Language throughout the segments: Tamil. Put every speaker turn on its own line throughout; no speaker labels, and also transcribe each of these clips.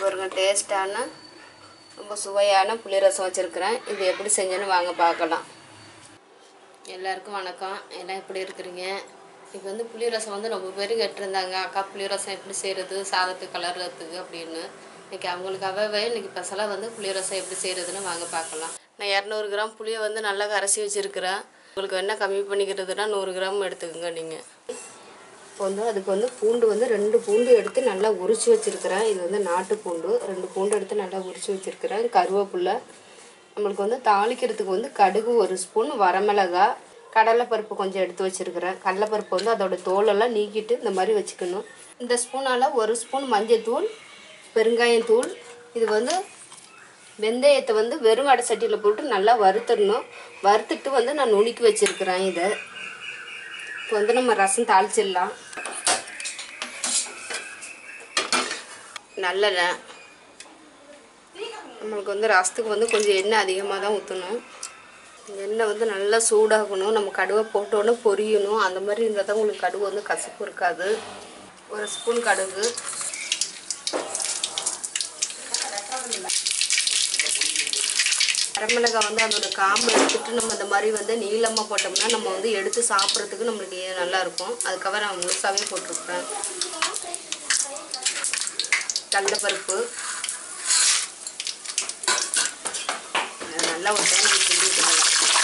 பாருங்க டேஸ்டான ரொம்ப சுவையான புளி ரசம் வச்சுருக்கிறேன் இது எப்படி செஞ்சேன்னு வாங்க பார்க்கலாம் எல்லாருக்கும் வணக்கம் எல்லாம் எப்படி இருக்கிறீங்க இப்போ வந்து புளி ரசம் வந்து ரொம்ப பேர் கேட்டிருந்தாங்க அக்கா புளி ரசம் எப்படி செய்கிறது சாதத்துக்கு கலர்றதுக்கு அப்படின்னு இன்றைக்கி அவங்களுக்காகவே இன்றைக்கி ஸ்பெஷலாக வந்து புளி ரசம் எப்படி செய்கிறதுன்னு வாங்க பார்க்கலாம் நான் இரநூறு கிராம் புளியை வந்து நல்லா கரைச்சி வச்சுருக்கிறேன் உங்களுக்கு என்ன கம்மி பண்ணிக்கிறதுனா நூறு கிராம் எடுத்துக்கோங்க நீங்கள் இப்போ வந்து அதுக்கு வந்து பூண்டு வந்து ரெண்டு பூண்டு எடுத்து நல்லா உரிச்சு வச்சுருக்கிறேன் இது வந்து நாட்டு பூண்டு ரெண்டு பூண்டு எடுத்து நல்லா உரிச்சு வச்சுருக்கிறேன் கருவேப்பில்லை நம்மளுக்கு வந்து தாளிக்கிறதுக்கு வந்து கடுகு ஒரு ஸ்பூன் வரமிளகா கடலைப்பருப்பு கொஞ்சம் எடுத்து வச்சுருக்கிறேன் கடலைப்பருப்பு வந்து அதோட தோலெல்லாம் நீக்கிட்டு இந்த மாதிரி வச்சுக்கணும் இந்த ஸ்பூனால் ஒரு ஸ்பூன் மஞ்சத்தூள் பெருங்காயத்தூள் இது வந்து வெந்தயத்தை வந்து வெறும் அடை சட்டியில் போட்டு நல்லா வறுத்துடணும் வறுத்துட்டு வந்து நான் நுணுக்கி வச்சுருக்கிறேன் இதை இப்போ வந்து நம்ம ரசம் தாளிச்சிடலாம் நல்லெண்ணெய் நம்மளுக்கு வந்து ரசத்துக்கு வந்து கொஞ்சம் எண்ணெய் அதிகமாக தான் ஊற்றணும் எண்ணெய் வந்து நல்லா சூடாகணும் நம்ம கடுவை போட்டோன்னே பொரியணும் அந்த மாதிரி இருந்தால் தான் உங்களுக்கு கடுகு வந்து கசப்பு இருக்காது ஒரு ஸ்பூன் கடுகு வரமிளகாய் வந்து அதோட காம்பு எடுத்துட்டு நம்ம இந்த மாதிரி வந்து நீளமாக போட்டோம்னா நம்ம வந்து எடுத்து சாப்பிட்றதுக்கு நம்மளுக்கு நல்லா இருக்கும் அதுக்காக நான் முழுசாகவே போட்டிருப்பேன் கடலைப்பருப்பு அது நல்லா ஒரு டைம் நம்ம கிண்டி விட்டுக்கலாம்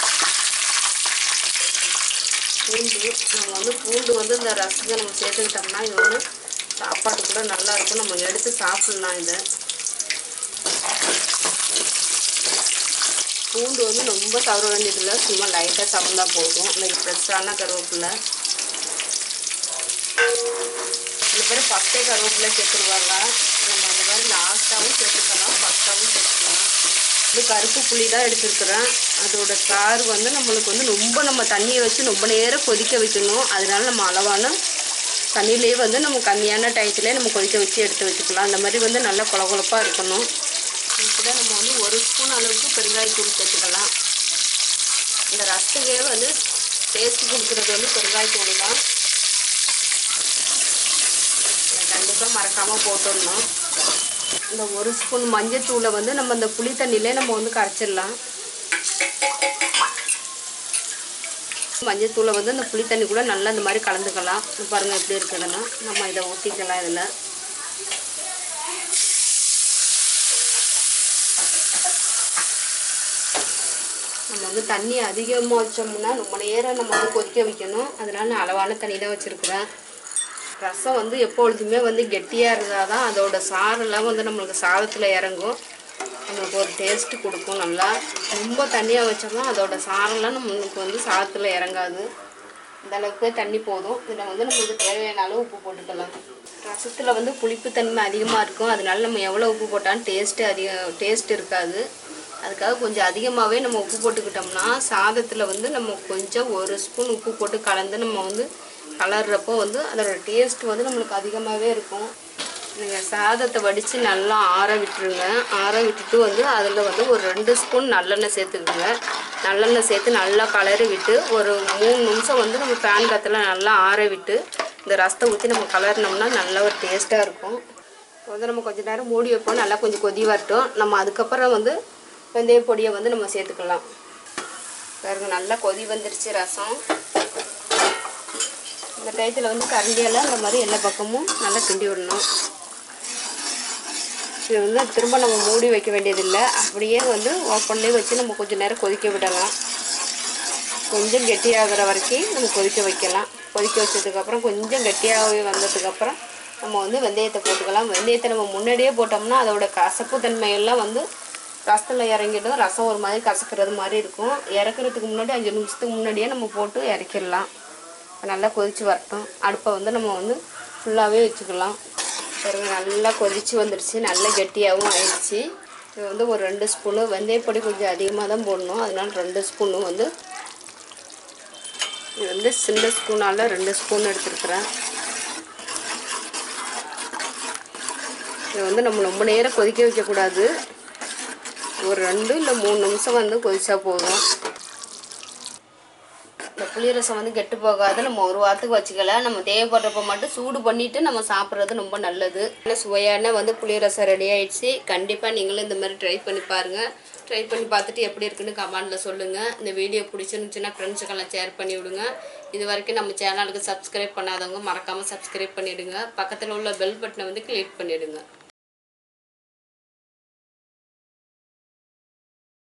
பூண்டு நம்ம வந்து பூண்டு வந்து இந்த ரசத்தை நம்ம சேர்த்துக்கிட்டோம்னா இது வந்து சாப்பாடு கூட நல்லா இருக்கும் நம்ம எடுத்து சாப்பிட்லாம் இதை பூண்டு வந்து ரொம்ப தவற வேண்டியதில்லை சும்மா லைட்டாக சவந்தா போதும் இல்லை ஃப்ரெஷ்ஷான கருவேப்பிலை சில பேர் ஃபஸ்ட்டே கருவேப்பிலை சேர்த்துருவாங்க நம்ம அந்த மாதிரி லாஸ்ட்டாகவும் சேர்த்துக்கலாம் ஃபஸ்ட்டாகவும் சேர்த்துக்கலாம் இது கருப்பு புளி தான் எடுத்துருக்குறேன் அதோட சாறு வந்து நம்மளுக்கு வந்து ரொம்ப நம்ம தண்ணியை வச்சு ரொம்ப நேரம் கொதிக்க வைக்கணும் அதனால நம்ம அளவான தண்ணியிலே வந்து நம்ம கம்மியான டயத்துலேயே நம்ம கொதிக்க வச்சு எடுத்து வச்சுக்கலாம் அந்த மாதிரி வந்து நல்லா குழ குழப்பாக இருக்கணும் இது கூட நம்ம வந்து ஒரு ஸ்பூன் அளவுக்கு பெருங்காயத்தூள் சேர்த்துக்கலாம் இந்த ரசத்துக்கே வந்து டேஸ்ட் கொடுக்குறது வந்து பெருங்காயத்தூள் தான் கண்டிப்பாக மறக்காமல் போட்டுடணும் இந்த ஒரு ஸ்பூன் மஞ்சத்தூளை வந்து நம்ம இந்த புளி தண்ணியிலே நம்ம வந்து கரைச்சிடலாம் மஞ்சத்தூளை வந்து இந்த புளி தண்ணி கூட நல்லா இந்த மாதிரி கலந்துக்கலாம் இது பாருங்கள் எப்படி இருக்குதுன்னா நம்ம இதை ஊற்றிக்கலாம் இதில் நம்ம வந்து தண்ணி அதிகமாக வச்சோம்னா ரொம்ப நேரம் நம்ம வந்து கொதிக்க வைக்கணும் அதனால நான் அளவான தண்ணி தான் வச்சுருக்குறேன் ரசம் வந்து எப்பொழுதுமே வந்து கெட்டியாக இருந்தால் தான் அதோட சாரெல்லாம் வந்து நம்மளுக்கு சாதத்தில் இறங்கும் நம்மளுக்கு ஒரு டேஸ்ட்டு கொடுக்கும் நல்லா ரொம்ப தண்ணியாக வச்சோம்னா அதோட சாரெல்லாம் நம்மளுக்கு வந்து சாதத்தில் இறங்காது இந்த அளவுக்கு தண்ணி போதும் இதில் வந்து நம்மளுக்கு தேவையான அளவு உப்பு போட்டுக்கலாம் ரசத்தில் வந்து புளிப்பு தன்மை அதிகமாக இருக்கும் அதனால நம்ம எவ்வளோ உப்பு போட்டாலும் டேஸ்ட்டு அதிக டேஸ்ட் இருக்காது அதுக்காக கொஞ்சம் அதிகமாகவே நம்ம உப்பு போட்டுக்கிட்டோம்னா சாதத்தில் வந்து நம்ம கொஞ்சம் ஒரு ஸ்பூன் உப்பு போட்டு கலந்து நம்ம வந்து கலர்றப்போ வந்து அதோட டேஸ்ட் வந்து நம்மளுக்கு அதிகமாகவே இருக்கும் நீங்கள் சாதத்தை வடித்து நல்லா ஆற விட்டுருங்க ஆற விட்டுட்டு வந்து அதில் வந்து ஒரு ரெண்டு ஸ்பூன் நல்லெண்ணெய் சேர்த்துக்குங்க நல்லெண்ணெய் சேர்த்து நல்லா கலரி விட்டு ஒரு மூணு நிமிஷம் வந்து நம்ம ஃபேன் காற்றுல நல்லா ஆற விட்டு இந்த ரசத்தை ஊற்றி நம்ம கலரினோம்னா நல்ல ஒரு டேஸ்ட்டாக இருக்கும் இப்போ வந்து நம்ம கொஞ்ச நேரம் மூடி வைப்போம் நல்லா கொஞ்சம் கொதி வரட்டும் நம்ம அதுக்கப்புறம் வந்து வெந்தய பொடியை வந்து நம்ம சேர்த்துக்கலாம் பாருங்க நல்லா கொதி வந்துருச்சு ரசம் இந்த டயத்தில் வந்து கரண்டியெல்லாம் இந்த மாதிரி எல்லா பக்கமும் நல்லா கிண்டி விடணும் இது வந்து திரும்ப நம்ம மூடி வைக்க வேண்டியதில்லை அப்படியே வந்து ஓப்பன்லேயே வச்சு நம்ம கொஞ்சம் நேரம் கொதிக்க விடலாம் கொஞ்சம் கெட்டியாகிற வரைக்கும் நம்ம கொதிக்க வைக்கலாம் கொதிக்க வச்சதுக்கப்புறம் கொஞ்சம் கெட்டியாகவே வந்ததுக்கப்புறம் நம்ம வந்து வெந்தயத்தை போட்டுக்கலாம் வெந்தயத்தை நம்ம முன்னாடியே போட்டோம்னா அதோட கசப்பு தன்மையெல்லாம் வந்து ரசத்தில் இறங்கிடும் ரசம் ஒரு மாதிரி கசக்கிறது மாதிரி இருக்கும் இறக்குறதுக்கு முன்னாடி அஞ்சு நிமிஷத்துக்கு முன்னாடியே நம்ம போட்டு இறக்கிடலாம் நல்லா கொதித்து வரட்டும் அடுப்பை வந்து நம்ம வந்து ஃபுல்லாகவே வச்சுக்கலாம் பாருங்க நல்லா கொதித்து வந்துடுச்சு நல்லா கெட்டியாகவும் ஆயிடுச்சு இது வந்து ஒரு ரெண்டு ஸ்பூனு வெந்தயப்பொடி கொஞ்சம் அதிகமாக தான் போடணும் அதனால ரெண்டு ஸ்பூனு வந்து இது வந்து சின்ன ஸ்பூனால் ரெண்டு ஸ்பூன் எடுத்துருக்குறேன் இதை வந்து நம்ம ரொம்ப நேரம் கொதிக்க வைக்கக்கூடாது ஒரு ரெண்டு இல்லை மூணு நிமிஷம் வந்து கொதிச்சா போதும் இந்த புளிரசம் வந்து கெட்டு போகாது நம்ம ஒரு வாரத்துக்கு வச்சுக்கலாம் நம்ம தேவைப்படுறப்ப மட்டும் சூடு பண்ணிட்டு நம்ம சாப்பிட்றது ரொம்ப நல்லது நல்ல சுவையான வந்து புளிரசம் ரெடி ஆயிடுச்சு கண்டிப்பாக நீங்களும் இந்த மாதிரி ட்ரை பண்ணி பாருங்கள் ட்ரை பண்ணி பார்த்துட்டு எப்படி இருக்குன்னு கமெண்டில் சொல்லுங்கள் இந்த வீடியோ பிடிச்சிருந்துச்சுன்னா ஃப்ரெண்ட்ஸுக்கெல்லாம் ஷேர் பண்ணி விடுங்க இது வரைக்கும் நம்ம சேனலுக்கு சப்ஸ்கிரைப் பண்ணாதவங்க மறக்காமல் சப்ஸ்கிரைப் பண்ணிவிடுங்க பக்கத்தில் உள்ள பெல் பட்டனை வந்து கிளிக் பண்ணிவிடுங்க